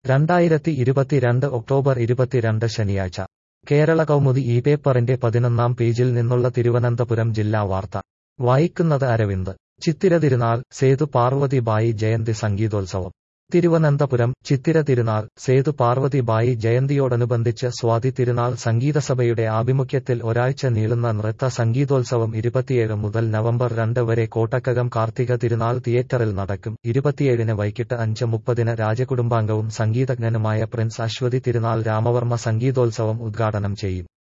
രണ്ടായിരത്തി ഇരുപത്തിരണ്ട് ഒക്ടോബർ ഇരുപത്തിരണ്ട് ശനിയാഴ്ച കേരള കൗമുദി ഈ പേപ്പറിന്റെ പതിനൊന്നാം പേജിൽ നിന്നുള്ള തിരുവനന്തപുരം ജില്ലാ വാർത്ത വായിക്കുന്നത് അരവിന്ദ് ചിത്തിര തിരുനാൾ സേതു പാർവതിബായി ജയന്തി സംഗീതോത്സവം തിരുവനന്തപുരം ചിത്തിര തിരുനാൾ സേതു പാർവതിബായി ജയന്തിയോടനുബന്ധിച്ച് സ്വാതി തിരുനാൾ സംഗീതസഭയുടെ ആഭിമുഖ്യത്തിൽ ഒരാഴ്ച നീളുന്ന നൃത്ത സംഗീതോത്സവം ഇരുപത്തിയേഴ് മുതൽ നവംബർ രണ്ട് വരെ കോട്ടക്കകം കാർത്തിക തിരുനാൾ തിയേറ്ററിൽ നടക്കും ഇരുപത്തിയേഴിന് വൈകിട്ട് അഞ്ച് മുപ്പതിന് രാജകുടുംബാംഗവും സംഗീതജ്ഞനുമായ പ്രിൻസ് അശ്വതി തിരുനാൾ രാമവർമ്മ സംഗീതോത്സവം ഉദ്ഘാടനം ചെയ്യും